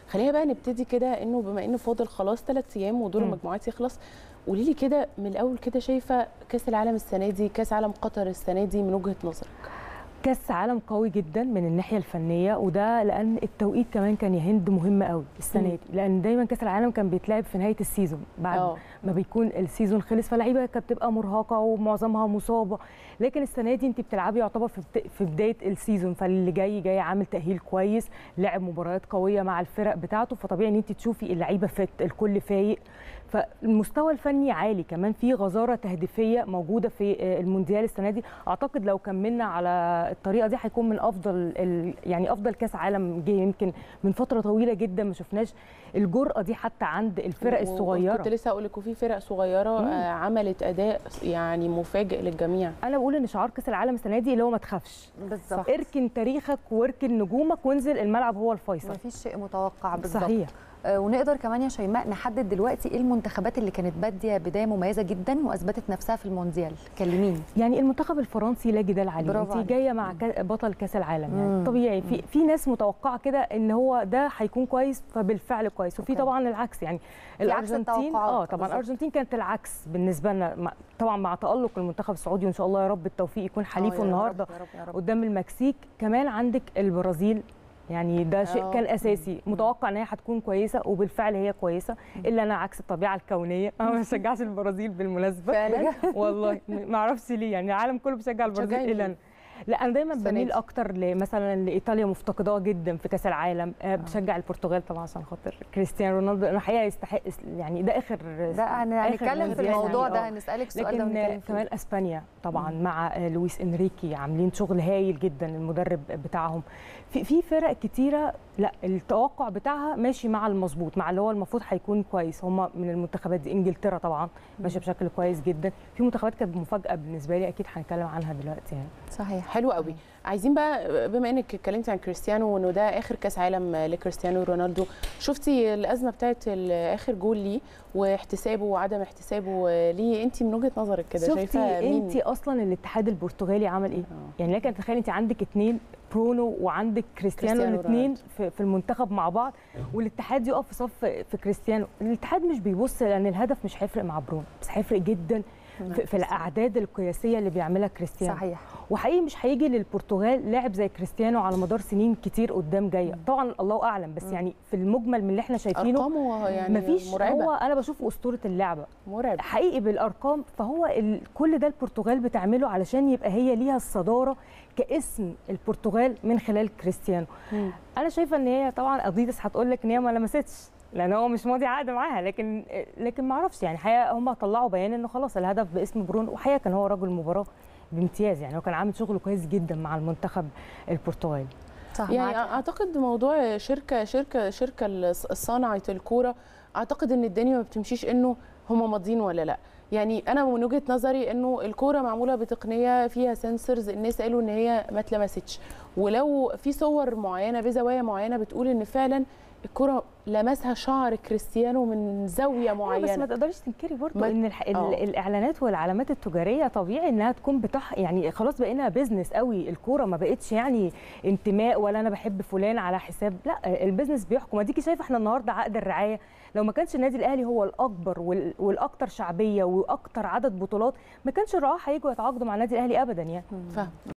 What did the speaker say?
خلينا بقى نبتدي كده انه بما انه فاضل خلاص ثلاث ايام ودور مم. المجموعات يخلص قولي لي كده من الاول كده شايفه كاس العالم السنه دي كاس عالم قطر السنه دي من وجهه نظرك كاس عالم قوي جدا من الناحيه الفنيه وده لان التوقيت كمان كان يا هند مهم قوي السنه مم. دي لان دايما كاس العالم كان بيتلعب في نهايه السيزون بعد اه ما بيكون السيزون خلص فاللعيبه كانت بتبقى مرهقه ومعظمها مصابه لكن السنه دي انت بتلعبي يعتبر في بت- في بدايه السيزون فاللي جاي جاي عامل تاهيل كويس لعب مباريات قويه مع الفرق بتاعته فطبيعي ان انت تشوفي اللعيبه فت الكل فايق فالمستوى الفني عالي كمان في غزاره تهديفيه موجوده في آه، المونديال السنه دي اعتقد لو كملنا على الطريقه دي هيكون من افضل ال- يعني افضل كاس عالم جه يمكن من فتره طويله جدا ما شفناش الجرأه دي حتى عند الفرق و- الصغيره كنت لسه اقول لك وفي فرق صغيره مم. آه، عملت اداء يعني مفاجئ للجميع انا بقول ان شعار كاس العالم السنه دي اللي هو ما تخافش بالظبط اركن تاريخك واركن نجومك وانزل الملعب هو الفيصل مفيش شيء متوقع بالظبط صحيح آه، ونقدر كمان يا شيماء نحدد دلوقتي ايه المنتخبات اللي كانت باديه بدايه مميزه جدا واثبتت نفسها في المونديال كلميني يعني المنتخب الفرنسي لا جدال عليه برافو انت عليك. جايه مع كا- بطل كاس العالم مم. يعني طبيعي في في ناس متوقعه كده ان هو ده هيكون كويس فبالفعل كويس وفي أوكي. طبعا العكس يعني في عكس الارجنتين التوقعات، اه طبعا بالظبط. الارجنتين كانت العكس بالنسبه لنا مع- طبعا مع تالق المنتخب السعودي وان شاء الله يا رب التوفيق يكون آه، حليفه يا رب، النهارده يا رب يا رب قدام المكسيك كمان عندك البرازيل يعني ده شيء آه. كان اساسي متوقع ان هي هتكون كويسه وبالفعل هي كويسه الا انا عكس الطبيعه الكونيه انا ما بشجعش البرازيل بالمناسبه فعلا والله ما اعرفش ليه يعني العالم كله بيشجع البرازيل بتشجعي الا مين؟ انا لا انا دايما السنة بميل دي؟ اكتر ل- مثلا لايطاليا مفتقداه جدا في كاس العالم آه، بشجع البرتغال طبعا عشان خاطر كريستيانو رونالدو لانه حقيقه يستحق يعني ده اخر ده انا آخر هنتكلم في مونديال الموضوع يعني، ده آه. هنسالك السؤال ده لكن ونتكلم فيه كمان اسبانيا طبعا مع آه، لويس انريكي عاملين شغل هايل جدا المدرب بتاعهم في في فرق كتيره لا التوقع بتاعها ماشي مع المظبوط مع اللي هو المفروض هيكون كويس هم من المنتخبات دي انجلترا طبعا ماشيه بشكل كويس جدا في منتخبات كانت مفاجاه بالنسبه لي اكيد هنتكلم عنها دلوقتي يعني صحيح حلو قوي عايزين بقى بما انك اتكلمتي عن كريستيانو وانه ده اخر كاس عالم لكريستيانو رونالدو شفتي الازمه بتاعت ال- اخر جول ليه واحتسابه وعدم احتسابه ليه انت من وجهه نظرك كده شفتي شايفه مين انت اصلا الاتحاد البرتغالي عمل ايه آه. يعني لكن تخيلي انت عندك اثنين برونو وعندك كريستيانو كريستيانو الاثنين في, في المنتخب مع بعض والاتحاد يقف في صف في كريستيانو الاتحاد مش بيبص لان الهدف مش هيفرق مع برونو بس هيفرق جدا في, في الاعداد القياسيه اللي بيعملها كريستيانو صحيح وحقيقي مش هيجي للبرتغال لاعب زي كريستيانو على مدار سنين كتير قدام جايه طبعا الله اعلم بس يعني في المجمل من اللي احنا شايفينه ارقامه يعني مفيش مرعبه هو انا بشوفه اسطوره اللعبه مرعب حقيقي بالارقام فهو ال... كل ده البرتغال بتعمله علشان يبقى هي ليها الصداره كاسم البرتغال من خلال كريستيانو مم. انا شايفه ان هي طبعا اديداس هتقول لك ان هي ما لمستش لان هو مش ماضي عقد معاها لكن لكن ما اعرفش يعني حقيقه هم طلعوا بيان انه خلاص الهدف باسم برونو وحقيقه كان هو رجل مباراه بامتياز يعني هو كان عامل شغل كويس جدا مع المنتخب البرتغالي صح يعني معاك. اعتقد موضوع شركه شركه شركه الص- صنعه الكوره اعتقد ان الدنيا ما بتمشيش انه هم ماضيين ولا لا يعني انا من وجهه نظري انه الكوره معموله بتقنيه فيها سنسورز الناس قالوا ان هي ما اتلمستش ولو في صور معينه بزوايا معينه بتقول ان فعلا الكوره لمسها شعر كريستيانو من زاويه أيوة بس ما معينه تقدريش تنكري برضه ما- ان الح... ال- آه. الاعلانات والعلامات التجاريه طبيعي انها تكون بتح يعني خلاص بقينا بيزنس قوي الكوره ما بقتش يعني انتماء ولا انا بحب فلان على حساب لا البيزنس بيحكم اديكي شايفه احنا النهارده عقد الرعايه لو ما كانش النادي الاهلي هو الاكبر وال... والاكثر شعبيه واكثر عدد بطولات ما كانش الرعاه هيجوا يتعاقدوا مع النادي الاهلي ابدا يعني فاهم